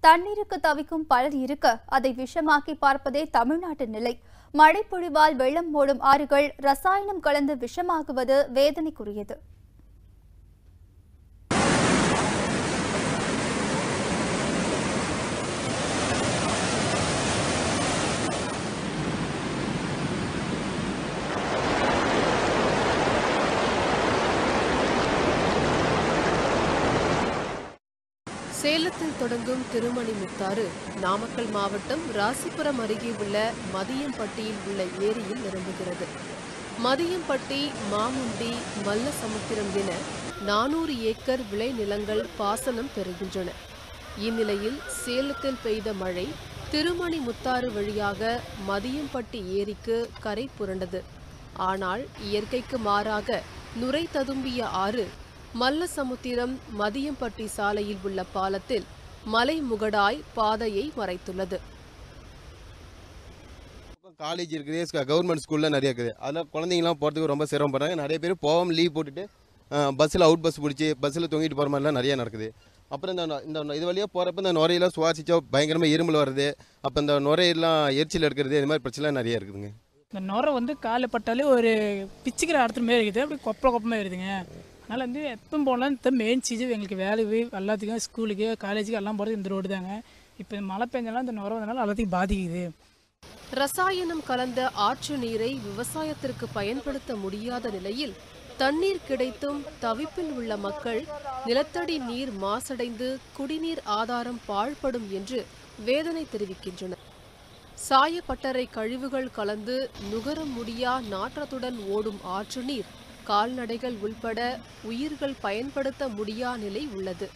தண்ணீருக்கு தவிக்கும் பலர் இருக்க அதை விஷமாக்கி பார்ப்பதே தமிழ்நாட்டு நிலை மழைப்பொழிவால் வெள்ளம் ஓடும் ஆறுகள் ரசாயனம் கலந்து விஷமாகுவது வேதனைக்குரியது சேலத்தில் தொடங்கும் திருமணி முத்தாறு நாமக்கல் மாவட்டம் ராசிபுரம் அருகே உள்ள மதியம்பட்டியில் உள்ள ஏரியில் நிரம்புகிறது மதியம்பட்டி மாமுண்டி மல்லசமுத்திரம் என நானூறு ஏக்கர் விளைநிலங்கள் பாசனம் பெறுகின்றன இந்நிலையில் சேலத்தில் பெய்த மழை திருமணி முத்தாறு வழியாக மதியம்பட்டி ஏரிக்கு கரை புரண்டது ஆனால் இயற்கைக்கு மாறாக நுரை ததும்பிய ஆறு மல்லசமுத்திரம் மதியம்பட்டி சாலையில் உள்ள பாலத்தில் மலை முகடாய் பாதையை மறைத்துள்ளது காலேஜ் இருக்குது கவர்மெண்ட் ஸ்கூலில் நிறைய இருக்குது அதில் குழந்தைங்களாம் போகிறதுக்கு ரொம்ப சிரமப்படுறாங்க நிறைய பேர் போகாமல் லீவ் போட்டுட்டு பஸ்ஸில் அவுட் பஸ் பிடிச்சி பஸ்ஸில் தொங்கிட்டு போகிற மாதிரிலாம் நிறைய நடக்குது அப்புறம் இந்த நொ- இந்த நொ- இது வழியாக போகிறப்ப இந்த நுரையெல்லாம் சுவாசிச்சா பயங்கரமாக இருமல் வருது அப்போ இந்த நுரையெல்லாம் எரிச்சல் எடுக்கிறது இது மாதிரி பிரச்சனைலாம் நிறைய இருக்குதுங்க இந்த நுரை வந்து காலில் பட்டாலே ஒரு பிச்சுக்கிற இடத்துல மாரி இருக்குது அப்படி கொப்பள கொப்பமாக இருக்குதுங்க அதனால் வந்து எப்போ போனாலும் இந்த மெயின் சீஜ் எங்களுக்கு வேலைக்கு எல்லாத்துக்கும் ஸ்கூலுக்கு காலேஜுக்கு எல்லாம் போகிறது இந்த ரோடு தாங்க இப்போ மழை பெஞ்சாலும் இந்த நுரை வந்தனால எல்லாத்தையும் பாதிக்குது ரசாயனம் கலந்த ஆற்று நீரை விவசாயத்திற்கு பயன்படுத்த முடியாத நிலையில் தண்ணீர் கிடைத்தும் தவிப்பில் உள்ள மக்கள் நிலத்தடி நீர் மாசடைந்து குடிநீர் ஆதாரம் பாழ்படும் என்று வேதனை தெரிவிக்கின்றனர் சாயப்பட்டறை கழிவுகள் கலந்து நுகர முடியா நாற்றத்துடன் ஓடும் ஆற்று நீர் கால்நடைகள் உள்பட உயிர்கள் பயன்படுத்த முடியா நிலை உள்ளது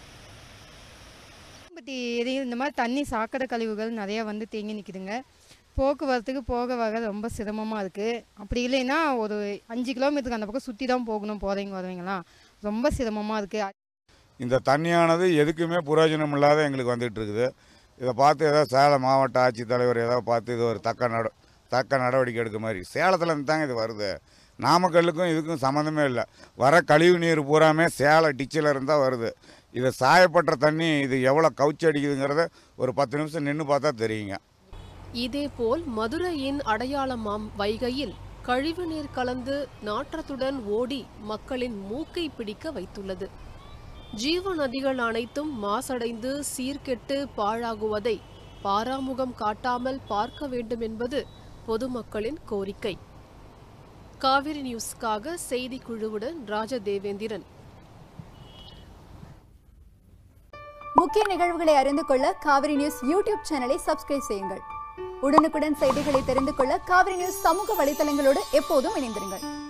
பட் இது இந்த மாதிரி தண்ணி சாக்கடை கழிவுகள் நிறையா வந்து தேங்கி நிற்குதுங்க போக்குவரத்துக்கு போக வர ரொம்ப சிரமமாக இருக்குது அப்படி இல்லைன்னா ஒரு அஞ்சு கிலோமீட்டருக்கு அந்த பக்கம் சுற்றி தான் போகணும் போகிறவங்க வரவங்கலாம் ரொம்ப சிரமமாக இருக்குது இந்த தண்ணியானது எதுக்குமே பிரயோஜனம் இல்லாத எங்களுக்கு வந்துட்டு இருக்குது இதை பார்த்து ஏதோ சேலம் மாவட்ட ஆட்சித்தலைவர் ஏதோ பார்த்து இது ஒரு தக்க நட தக்க நடவடிக்கை எடுக்க மாதிரி சேலத்தில் இருந்து தாங்க இது வருது நாமக்கல்லுக்கும் இதுக்கும் சம்மந்தமே இல்லை வர கழிவு நீர் பூராமே சேலம் டிச்சில் இருந்தால் வருது இது சாயப்பட்ட தண்ணி இது எவ்வளோ கவுச்சி அடிக்குதுங்கிறத ஒரு பத்து நிமிஷம் நின்று பார்த்தா தெரியுங்க இதேபோல் மதுரையின் அடையாளமாம் வைகையில் கழிவுநீர் கலந்து நாற்றத்துடன் ஓடி மக்களின் மூக்கை பிடிக்க வைத்துள்ளது ஜீவ நதிகள் அனைத்தும் மாசடைந்து சீர்கெட்டு பாழாகுவதை பாராமுகம் காட்டாமல் பார்க்க வேண்டும் என்பது பொதுமக்களின் கோரிக்கை காவிரி நியூஸ்க்காக செய்திக் குழுவுடன் ராஜதேவேந்திரன் முக்கிய நிகழ்வுகளை அறிந்து கொள்ள காவிரி நியூஸ் யூடியூப் சேனலை சப்ஸ்கிரைப் செய்யுங்கள் உடனுக்குடன் செய்திகளை தெரிந்து கொள்ள காவிரி நியூஸ் சமூக வலைதளங்களோடு எப்போதும் இணைந்திருங்கள்